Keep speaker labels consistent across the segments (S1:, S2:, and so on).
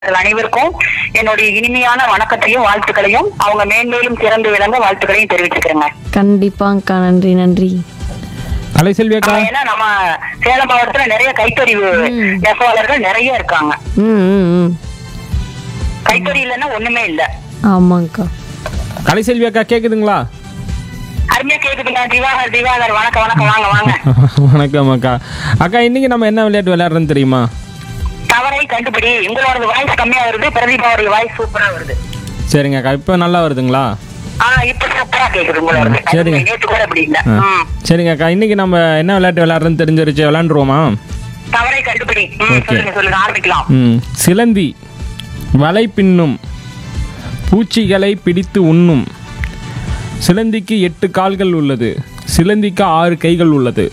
S1: அனைவருக்கும் என்னுடைய இனிமையான வணக்கத்தையும் வாழ்த்துக்களையும் அவங்க மேன்மேலும் சிறந்து விளங்க வாழ்த்துக்களையும் தெரிவிச்சுக்கிறேங்க
S2: கண்டிப்பாங்கக்கா நன்றி நன்றி
S3: கலைசெல்வி அக்கா
S1: ஆமா, ஏன்னா நம்ம சேலம் மாவட்டத்துல நிறைய கைத்தறிவு நெசவாளர்கள் நிறைய இருக்காங்க
S2: ம் ம் ம்
S1: கைத்தறி இல்லைன்னா ஒண்ணுமே இல்ல
S2: ஆமாங்கக்கா
S3: கலைசெல்வி அக்கா கேக்குதுங்களா
S1: அருமையா கேக்குதுங்க திவாகர் திவாகர் வணக்கம் வணக்கம் வாங்க வாங்க
S3: வணக்கம் அக்கா அக்கா இன்னைக்கு நம்ம என்ன விளையாட்டு விளையாடுறோன்னு தெரியுமா
S1: தவறை கண்டுபிடி உங்களோட வாய்ஸ் கம்மியா வருது பிரதீபாவுடைய வாய்ஸ் சூப்பரா வருது
S3: சரிங்க அக்கா இப்போ நல்லா வருதுங்களா
S1: ஆ இப்ப சூப்பரா கேக்குது உங்களோட
S3: சரிங்க.
S1: நேற்று கூட அப்படி இல்ல
S3: ஆ.
S1: ம்.
S3: சரிங்க அக்கா இன்னைக்கு நம்ம என்ன விளையாட்டு விளையாடுறோன்னு தெரிஞ்சிருச்சு விளையாண்டுருவோமா
S1: தவறை கண்டுபிடி ம்,
S3: Okay.
S1: சொல்லுங்க சொல்லுங்க ஆரம்பிக்கலாம்
S3: ம் சிலந்தி வலை பின்னும் பூச்சிகளை பிடித்து உண்ணும் சிலந்திக்கு எட்டு கால்கள் உள்ளது சிலந்திக்கு ஆறு கைகள் உள்ளது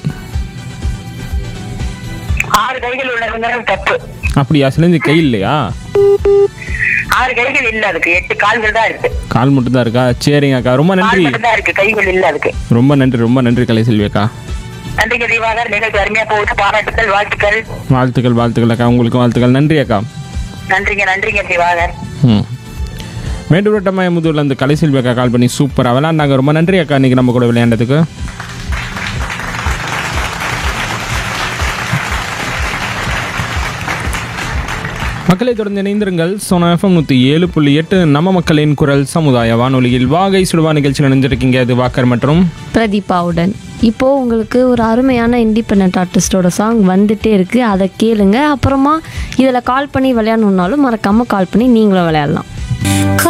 S1: ஆறு கைகள் உள்ளதுங்கிறது தப்பு
S3: அப்படியா சிலந்தி கை இல்லையா
S1: ஆறு கைகள் இல்ல அதுக்கு எட்டு கால்கள் தான் இருக்கு
S3: கால் மட்டும் தான் இருக்கா சரிங்க அக்கா ரொம்ப
S1: கால்
S3: நன்றி
S1: மட்டும் தான் இருக்கு கைகள் இல்ல அதுக்கு
S3: ரொம்ப நன்றி ரொம்ப நன்றி கலைசெல்வி அக்கா
S1: நன்றிங்க தீபாகர் நிகழ்ச்சி அருமையா போகுது பாராட்டுக்கள் வாழ்த்துக்கள்
S3: வாழ்த்துக்கள் வாழ்த்துக்கள் அக்கா உங்களுக்கு வாழ்த்துக்கள் நன்றி அக்கா
S1: நன்றிங்க நன்றிங்க திவாகர்
S3: ம் மேட்டூரட்டமாய முதுரில் இந்த கலைசெல்வி அக்கா கால் பண்ணி சூப்பராக விளையாண்டாங்க ரொம்ப நன்றி அக்கா இன்னைக்கு நம்ம கூட விளையாண்டதுக்கு மக்களை தொடர்ந்து இணைந்திருங்கள் சோனா எஃப்எம் நூற்றி ஏழு புள்ளி எட்டு நம்ம மக்களின் குரல் சமுதாய வானொலியில் வாகை சுடுவா நிகழ்ச்சியில் நினைஞ்சிருக்கீங்க அது வாக்கர் மற்றும்
S2: பிரதீபாவுடன் இப்போ உங்களுக்கு ஒரு அருமையான இண்டிபெண்ட் ஆர்டிஸ்டோட சாங் வந்துட்டே இருக்கு அதை கேளுங்க அப்புறமா இதில் கால் பண்ணி விளையாடணுன்னாலும் மறக்காம கால் பண்ணி நீங்களும் விளையாடலாம்